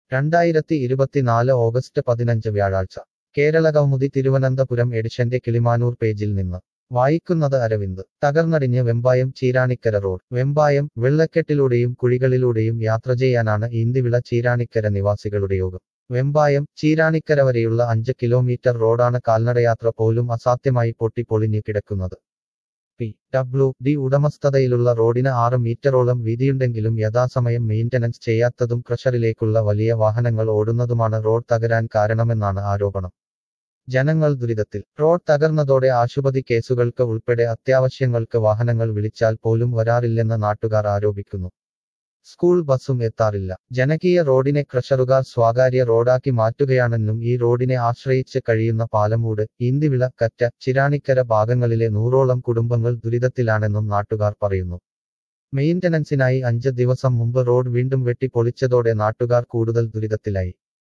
രണ്ടായിരത്തി ഇരുപത്തിനാല് ഓഗസ്റ്റ് പതിനഞ്ച് വ്യാഴാഴ്ച കേരള കൗമുദി തിരുവനന്തപുരം എഡിഷന്റെ കിളിമാനൂർ പേജിൽ നിന്ന് വായിക്കുന്നത് അരവിന്ദ് തകർന്നടിഞ്ഞ് വെമ്പായം ചീരാണിക്കര റോഡ് വെമ്പായം വെള്ളക്കെട്ടിലൂടെയും കുഴികളിലൂടെയും യാത്ര ചെയ്യാനാണ് ഈന്തിവിള ചീരാണിക്കര നിവാസികളുടെ യോഗം വെമ്പായം ചീരാണിക്കര വരെയുള്ള അഞ്ച് കിലോമീറ്റർ റോഡാണ് കാൽനടയാത്ര പോലും അസാധ്യമായി പൊട്ടിപ്പൊളിഞ്ഞ് കിടക്കുന്നത് പി ഡബ്ല്യു ഡി ഉടമസ്ഥതയിലുള്ള റോഡിന് ആറ് മീറ്ററോളം വീതിയുണ്ടെങ്കിലും യഥാസമയം മെയിന്റനൻസ് ചെയ്യാത്തതും ക്രഷറിലേക്കുള്ള വലിയ വാഹനങ്ങൾ ഓടുന്നതുമാണ് റോഡ് തകരാൻ കാരണമെന്നാണ് ആരോപണം ജനങ്ങൾ ദുരിതത്തിൽ റോഡ് തകർന്നതോടെ ആശുപത്രി കേസുകൾക്ക് ഉൾപ്പെടെ അത്യാവശ്യങ്ങൾക്ക് വാഹനങ്ങൾ വിളിച്ചാൽ പോലും വരാറില്ലെന്ന് നാട്ടുകാർ ആരോപിക്കുന്നു സ്കൂൾ ബസ്സും എത്താറില്ല ജനകീയ റോഡിനെ ക്രഷറുകാർ സ്വകാര്യ റോഡാക്കി മാറ്റുകയാണെന്നും ഈ റോഡിനെ ആശ്രയിച്ച് കഴിയുന്ന പാലമൂട് ഈന്തിവിള കറ്റ ചിരാണിക്കര ഭാഗങ്ങളിലെ നൂറോളം കുടുംബങ്ങൾ ദുരിതത്തിലാണെന്നും നാട്ടുകാർ പറയുന്നു മെയിന്റനൻസിനായി അഞ്ച് ദിവസം മുമ്പ് റോഡ് വീണ്ടും വെട്ടി പൊളിച്ചതോടെ നാട്ടുകാർ കൂടുതൽ ദുരിതത്തിലായി